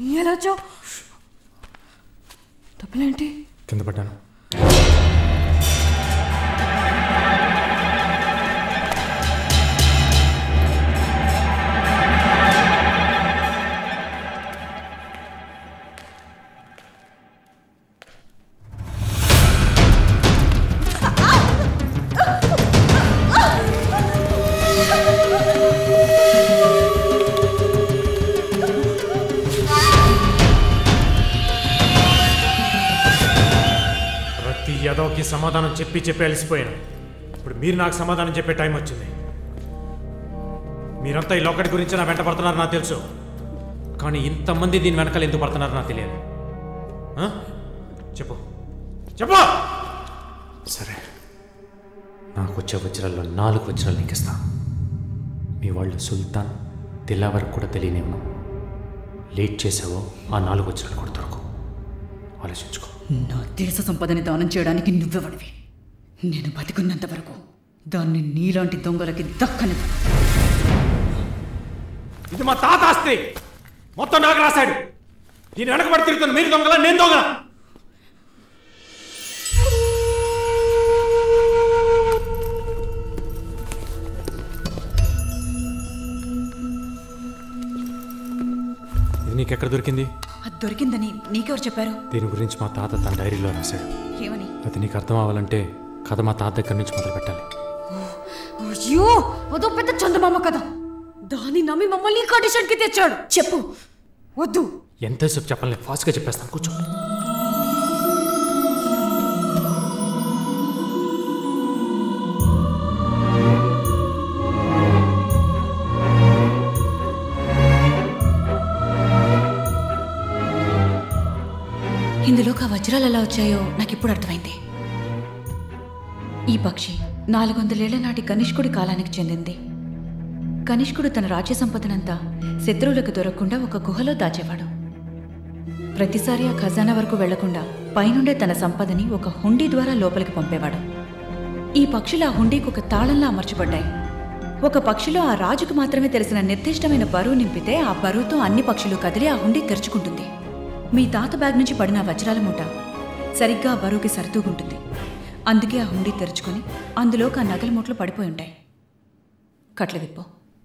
ఎలా వచ్చావు తప్పులేంటి కింద పడ్డాను ప్రతి యదోకి సమాధానం చెప్పి చెప్పి అలసిపోయాను ఇప్పుడు మీరు నాకు సమాధానం చెప్పే టైం వచ్చింది మీరంతా ఈ లోకటి గురించి నా వెంట పడుతున్నారు నాకు తెలుసు కానీ ఇంతమంది దీని వెనకాల ఎందుకు పడుతున్నారో నాకు తెలియదు ఆ? చెప్పు చెప్పు సరే నాకు వచ్చే వజ్రాల్లో నాలుగు వజ్రాలు నీకు ఇస్తా మీ వాళ్ళు సుల్తాన్ దిలావర్ కూడా తెలియనేమో లేట్ చేసావో ఆ నాలుగు వజ్రాలు కూడా దొరకవు ఆలోచించుకో నా దేశ సంపదని దానం చేయడానికి నువ్వెవడివి నేను బతికున్నంత వరకు దాన్ని నీలాంటి దొంగలకి దక్కని ఇది మా తాత ఆస్తి మొత్తం నాకు రాశాడు దీని వెనకబడి తిరుగుతాను మీరు దొంగల నేను దొంగల ఇది నీకెక్కడ దొరికింది అది దొరికిందని నీకెవరు చెప్పారు దీని గురించి మా తాత తన డైరీలో రాశాడు ఏమని అది నీకు అర్థం అవ్వాలంటే కథ మా తాత దగ్గర నుంచి మొదలు పెట్టాలి అయ్యో అదో పెద్ద చందమామ కదా దాన్ని నమ్మి మమ్మల్ని కండిషన్కి తెచ్చాడు చెప్పు వద్దు ఎంతసేపు చెప్పాలి ఫాస్ట్గా చెప్పేస్తాను కూర్చో ఇందులోకి ఆ వజ్రాలు ఎలా వచ్చాయో నాకు ఇప్పుడు అర్థమైంది ఈ పక్షి నాలుగు వందలేళ్ల నాటి కనిష్కుడి కాలానికి చెందింది కనిష్కుడు తన రాజ్య సంపదనంతా శత్రువులకు దొరకకుండా ఒక గుహలో దాచేవాడు ప్రతిసారి ఆ ఖజానా వరకు వెళ్లకుండా పైనుండే తన సంపదని ఒక హుండీ ద్వారా లోపలికి పంపేవాడు ఈ పక్షులు ఆ హుండీకి ఒక తాళంలా అమర్చబడ్డాయి ఒక పక్షిలో ఆ రాజుకు మాత్రమే తెలిసిన నిర్దిష్టమైన బరువు నింపితే ఆ బరువుతో అన్ని పక్షులు కదిలి ఆ హుండీ తెరుచుకుంటుంది మీ తాత బ్యాగ్ నుంచి పడిన ఆ వజ్రాల మూట సరిగ్గా ఆ బరువుకి సరితూగుంటుంది అందుకే ఆ హుండీ తెరుచుకొని అందులోకి ఆ నగల మూటలు పడిపోయి ఉంటాయి కట్ల విప్పో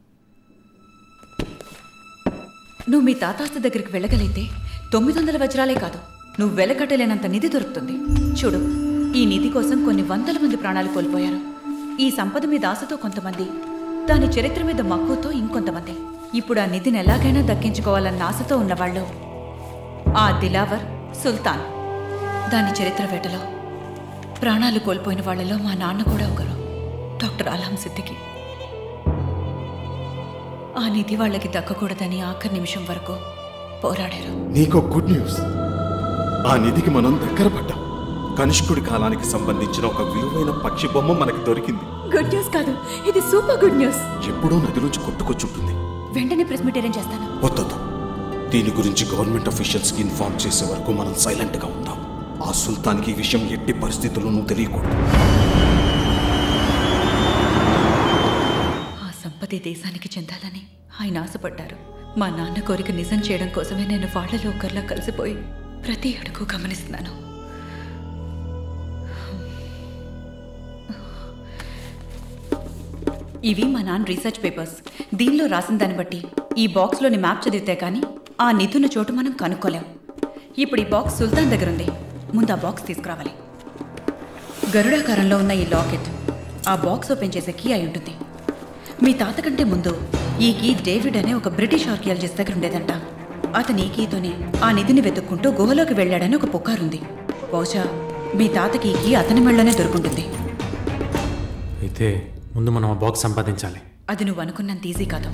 నువ్వు మీ తాతాస్తి దగ్గరికి వెళ్ళగలిగితే తొమ్మిది వందల వజ్రాలే కాదు నువ్వు వెలకట్టలేనంత నిధి దొరుకుతుంది చూడు ఈ నిధి కోసం కొన్ని వందల మంది ప్రాణాలు కోల్పోయారు ఈ సంపద మీద ఆశతో కొంతమంది దాని చరిత్ర మీద మక్కువతో ఇంకొంతమంది ఇప్పుడు ఆ నిధిని ఎలాగైనా దక్కించుకోవాలన్న ఆశతో ఉన్నవాళ్ళు ఆ దిలావర్ సుల్తాన్ దాని చరిత్ర వేటలో ప్రాణాలు కోల్పోయిన వాళ్ళలో మా నాన్న కూడా ఒకరు డాక్టర్ అలాం సిద్దికి ఆ నిధి వాళ్ళకి దక్కకూడదని ఆఖరి నిమిషం వరకు పోరాడారు నీకో గుడ్ న్యూస్ ఆ నిధికి మనం దగ్గర పడ్డాం కనిష్కుడి కాలానికి సంబంధించిన ఒక విలువైన పక్షి బొమ్మ మనకి దొరికింది గుడ్ న్యూస్ కాదు ఇది సూపర్ గుడ్ న్యూస్ ఎప్పుడో నది నుంచి కొట్టుకొచ్చుంటుంది వెంటనే ప్రెస్ మీట్ అరేంజ్ చేస్తాను వద్దొద్దు దీని గురించి గవర్నమెంట్ అఫీషియల్స్ కి ఇన్ఫార్మ్ చేసే వరకు మనం సైలెంట్ గా ఉందాం ఆ సుల్తాన్కి ఈ విషయం ఎట్టి పరిస్థితుల్లోనూ తెలియకూడదు ఆ సంపత్తి దేశానికి చెందాలని ఆయన ఆశపడ్డారు మా నాన్న కోరిక నిజం చేయడం కోసమే నేను వాళ్ళలో ఒకరిలా కలిసిపోయి ప్రతి అడుగు గమనిస్తున్నాను ఇవి మా నాన్న రీసెర్చ్ పేపర్స్ దీనిలో రాసిన దాన్ని బట్టి ఈ బాక్స్లోని మ్యాప్ చదివితే కానీ ఆ నిధున్న చోటు మనం కనుక్కోలేం ఇప్పుడు ఈ బాక్స్ సుల్తాన్ దగ్గర ఉంది ముందు ఆ బాక్స్ తీసుకురావాలి గరుడాకారంలో ఉన్న ఈ లాకెట్ ఆ బాక్స్ ఓపెన్ చేసే కీ అయి ఉంటుంది మీ తాత కంటే ముందు ఈ కీ డేవిడ్ అనే ఒక బ్రిటిష్ ఆర్కియాలజిస్ట్ దగ్గర ఉండేదంట అతని ఈ కీతోనే ఆ నిధిని వెతుక్కుంటూ గుహలోకి వెళ్ళాడని ఒక పుకారుంది బహుశా మీ తాతకి ఈ కీ అతని మెళ్ళనే దొరుకుంటుంది అయితే ముందు మనం ఆ బాక్స్ సంపాదించాలి అది నువ్వు అనుకున్నంత ఈజీ కాదు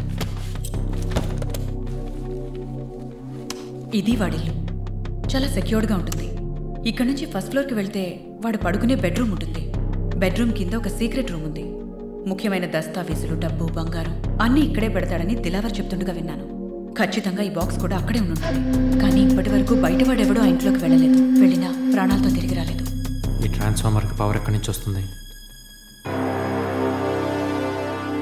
ఇది వాడిల్లు చాలా సెక్యూర్డ్గా ఉంటుంది ఇక్కడ నుంచి ఫస్ట్ ఫ్లోర్కి వెళ్తే వాడు పడుకునే బెడ్రూమ్ ఉంటుంది బెడ్రూమ్ కింద ఒక సీక్రెట్ రూమ్ ఉంది ముఖ్యమైన దస్తావేజులు డబ్బు బంగారం అన్నీ ఇక్కడే పెడతాడని దిలావర్ చెప్తుండగా విన్నాను ఖచ్చితంగా ఈ బాక్స్ కూడా అక్కడే ఉంటుంది కానీ ఇప్పటి వరకు బయటవాడెవడూ ఆ ఇంట్లోకి వెళ్ళలేదు వెళ్ళినా ప్రాణాలతో తిరిగి రాలేదు ఈ ట్రాన్స్ఫార్మర్కి పవర్ ఎక్కడి నుంచి వస్తుంది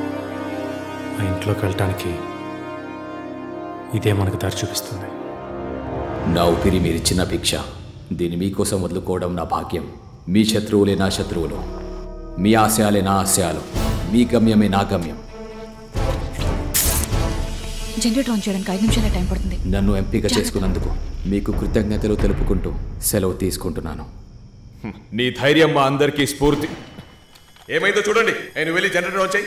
ఆ ఇంట్లోకి వెళ్ళటానికి ఇదే మనకు దారి చూపిస్తుంది నా ఊపిరి మీరిచ్చిన భిక్ష దీన్ని మీకోసం వదులుకోవడం నా భాగ్యం మీ శత్రువులే నా శత్రువులు మీ ఆశయాలే నా ఆశయాలు మీ గమ్యమే నా గమ్యం జనరేటర్ ఆన్ చేయడానికి ఐదు నిమిషాల టైం పడుతుంది నన్ను ఎంపిక చేసుకున్నందుకు మీకు కృతజ్ఞతలు తెలుపుకుంటూ సెలవు తీసుకుంటున్నాను నీ ధైర్యం మా అందరికీ స్ఫూర్తి ఏమైందో చూడండి నేను వెళ్ళి జనరేటర్ వచ్చాయి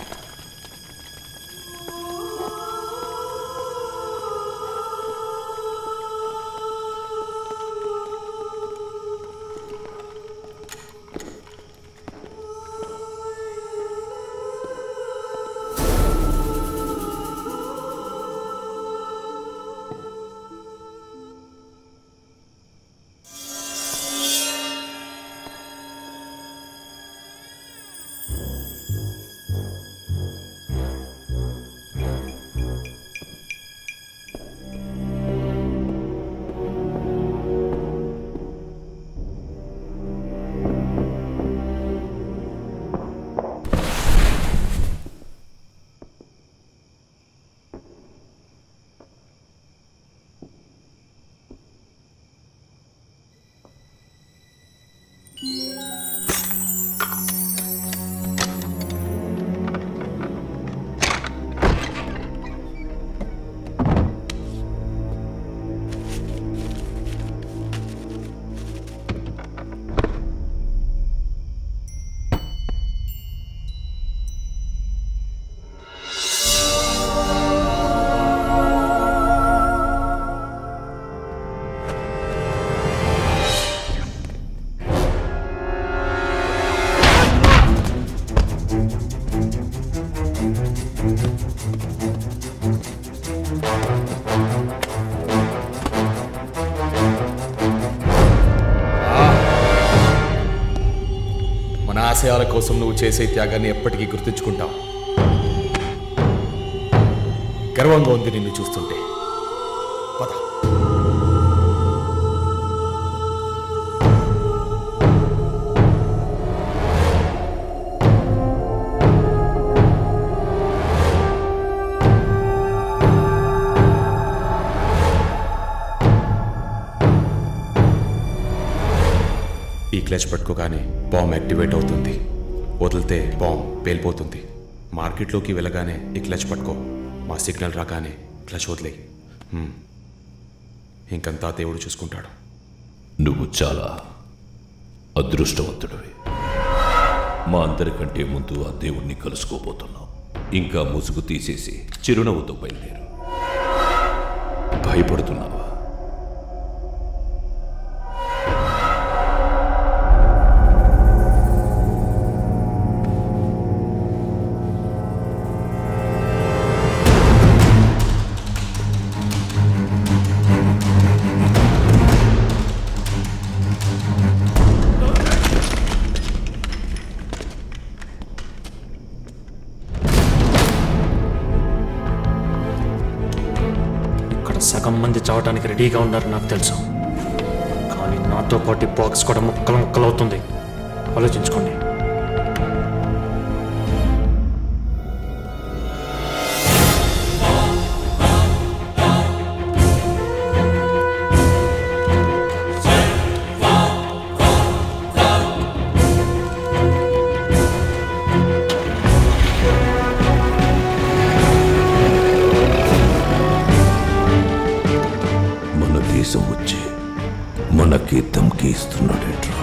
మన ఆశయాల కోసం నువ్వు చేసే త్యాగాన్ని ఎప్పటికీ గుర్తుంచుకుంటావు గర్వంగా ఉంది నిన్ను చూస్తుంటే పద ఈ క్లచ్ పట్టుకోగానే బాంబ్ యాక్టివేట్ అవుతుంది వదిలితే బాంబ్ పేలిపోతుంది మార్కెట్లోకి వెళ్ళగానే ఈ క్లచ్ పట్టుకో మా సిగ్నల్ రాగానే క్లచ్ వదిలేయి హ్మ్. ఇంకంతా దేవుడు చూసుకుంటాడు నువ్వు చాలా అదృష్టవంతుడివి మా అందరికంటే ముందు ఆ దేవుణ్ణి కలుసుకోబోతున్నావు ఇంకా ముసుగు తీసేసి చిరునవ్వుతో బయలుదేరు భయపడుతున్నావా ఇక్కడ సగం మంది చావడానికి రెడీగా ఉన్నారు నాకు తెలుసు కానీ నాతో పాటు ఈ బాక్స్ కూడా ముక్కలు ముక్కలు అవుతుంది ఆలోచించుకోండి మన దేశం వచ్చి మనకి ధమ్కి ఇస్తున్నాడేట్రా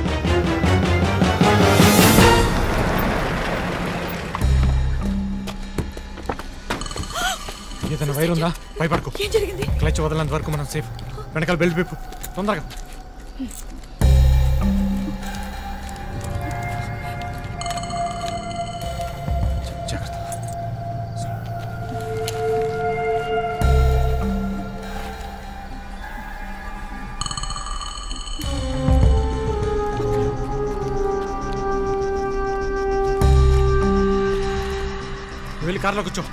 ఏదైనా వైర్ ఉందా భయపడకు ఏం జరిగింది క్లచ్ వదలంత వరకు మనం సేఫ్ వెనకాల బెల్ట్ విప్పు తొందరగా జాగ్రత్త వెళ్ళి కార్లో కూర్చో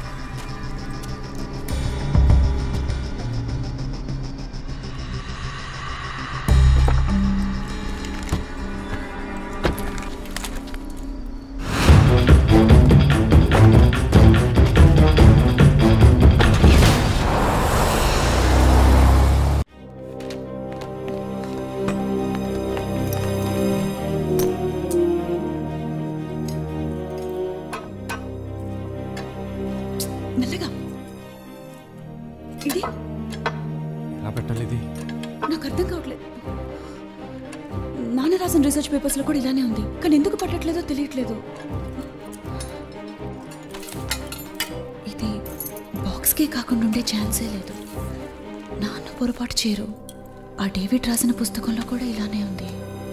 మెల్లగా ఇది ఎలా పెట్టాలి ఇది నాకు అర్థం కావట్లేదు నాన్న రాసిన రీసెర్చ్ పేపర్స్లో కూడా ఇలానే ఉంది కానీ ఎందుకు పట్టట్లేదో తెలియట్లేదు ఇది బాక్స్కే కాకుండా ఉండే ఛాన్సే లేదు నాన్న పొరపాటు చేయరు ఆ డేవిడ్ రాసిన పుస్తకంలో కూడా ఇలానే ఉంది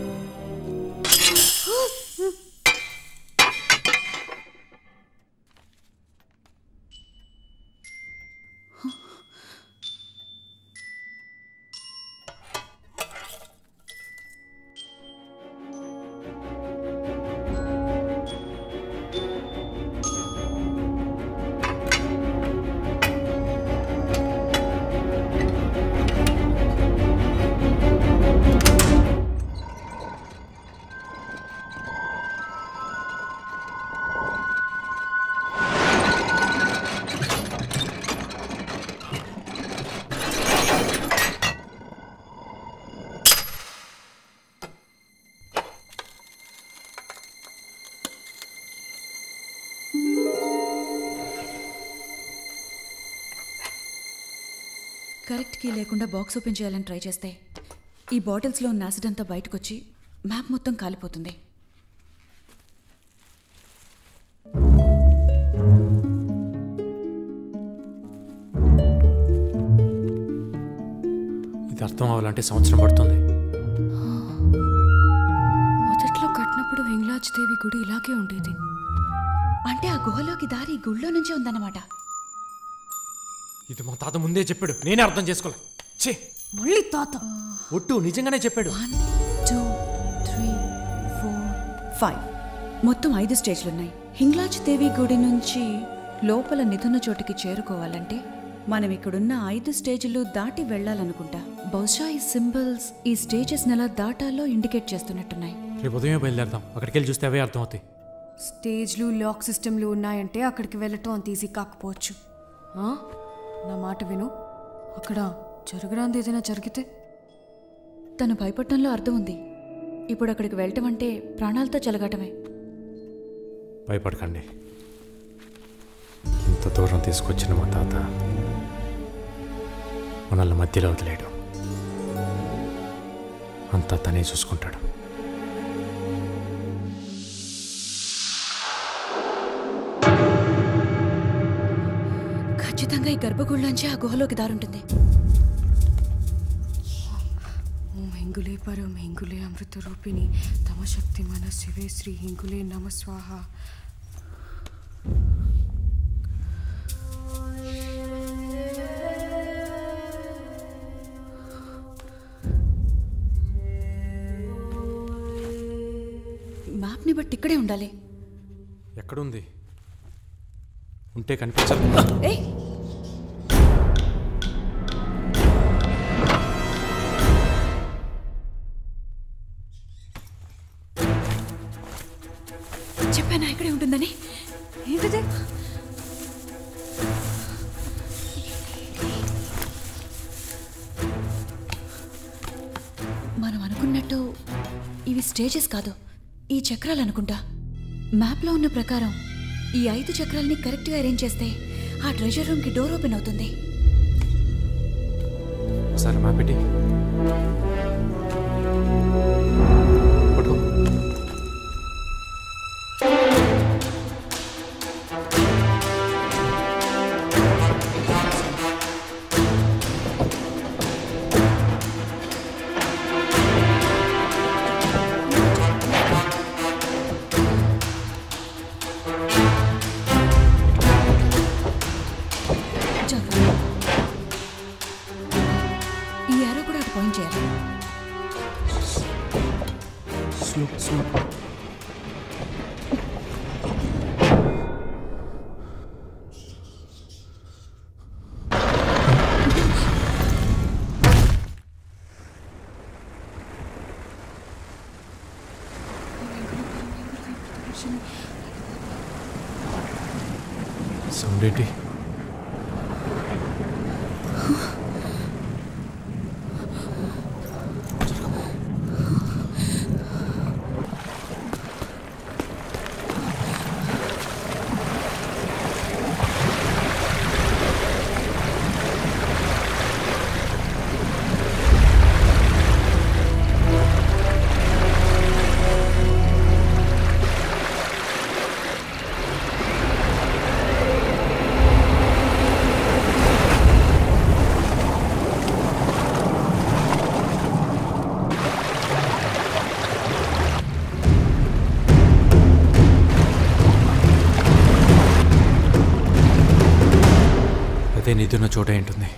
కరెక్ట్ కీ లేకుండా బాక్స్ ఓపెన్ చేయాలని ట్రై చేస్తే ఈ బాటిల్స్లో ఉన్న యాసిడ్ అంతా బయటకు వచ్చి మ్యాప్ మొత్తం కాలిపోతుంది ఇది అర్థం అవ్వాలంటే సంవత్సరం పడుతుంది మొదట్లో కట్టినప్పుడు వెంగళాజ్ దేవి గుడి ఇలాగే ఉండేది అంటే ఆ గుహలోకి దారి ఈ గుళ్ళో నుంచే ఉందన్నమాట ఇది మా తాత ముందే చెప్పాడు నేనే అర్థం చేసుకోలే ఛీ మళ్ళీ తాత ఒట్టు నిజంగానే చెప్పాడు one two three four five మొత్తం ఐదు స్టేజ్లు ఉన్నాయి హింగ్లాజ్ దేవి గుడి నుంచి లోపల నిధున్న చోటికి చేరుకోవాలంటే మనం ఇక్కడున్న ఐదు స్టేజ్లు దాటి వెళ్ళాలనుకుంటా బహుశా ఈ సింబల్స్ ఈ స్టేజెస్ నెలా దాటాలో ఇండికేట్ చేస్తున్నట్టున్నాయి రేపు ఉదయం బయలుదేరదాం అక్కడికి వెళ్ళి చూస్తే అవే అర్థం అవుతాయి స్టేజ్లు లాక్ సిస్టమ్లు ఉన్నాయంటే అక్కడికి వెళ్ళటం అంత ఈజీ కాకపోవచ్చు ఆ? నా మాట విను అక్కడ జరగరాంది ఏదైనా జరిగితే తను భయపడటంలో అర్థం ఉంది ఇప్పుడు అక్కడికి వెళ్ళటం అంటే ప్రాణాలతో చెలగటమే భయపడకండి ఇంత దూరం తీసుకొచ్చిన మా తాత మనల్ని మధ్యలో వదిలేయడం అంతా తనే చూసుకుంటాడు ఖచ్చితంగా ఈ గర్భగుడిలోంచి ఆ గుహలోకి దారుంటుంది ఓం హింగులే పరం హింగులే అమృత రూపిణి తమ శక్తి మన శివే శ్రీ హింగులే నమ స్వాహ మ్యాప్ని బట్టి ఇక్కడే ఉండాలి ఎక్కడుంది ఉంటే కనిపించదు ఏయ్ చెప్పానా ఇక్కడే ఉంటుందని ఏంటిది మనం అనుకున్నట్టు ఇవి స్టేజెస్ కాదు ఈ చక్రాలు అనుకుంటా మ్యాప్లో ఉన్న ప్రకారం ఈ ఐదు చక్రాల్ని కరెక్ట్గా అరేంజ్ చేస్తే ఆ ట్రెజర్ రూమ్కి డోర్ ఓపెన్ అవుతుంది ఒకసారి మా పెట్టి పట్టుకో జాగ్రత్త ఈ యారో కూడా అటు పాయింట్ చేయాలి స్లో స్లో సౌండ్ ఏంటి తాతయ్య నిధున్న చోట ఉంటుంది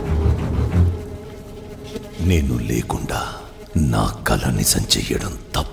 నేను లేకుండా నా కళ నిజం చెయ్యడం తప్పు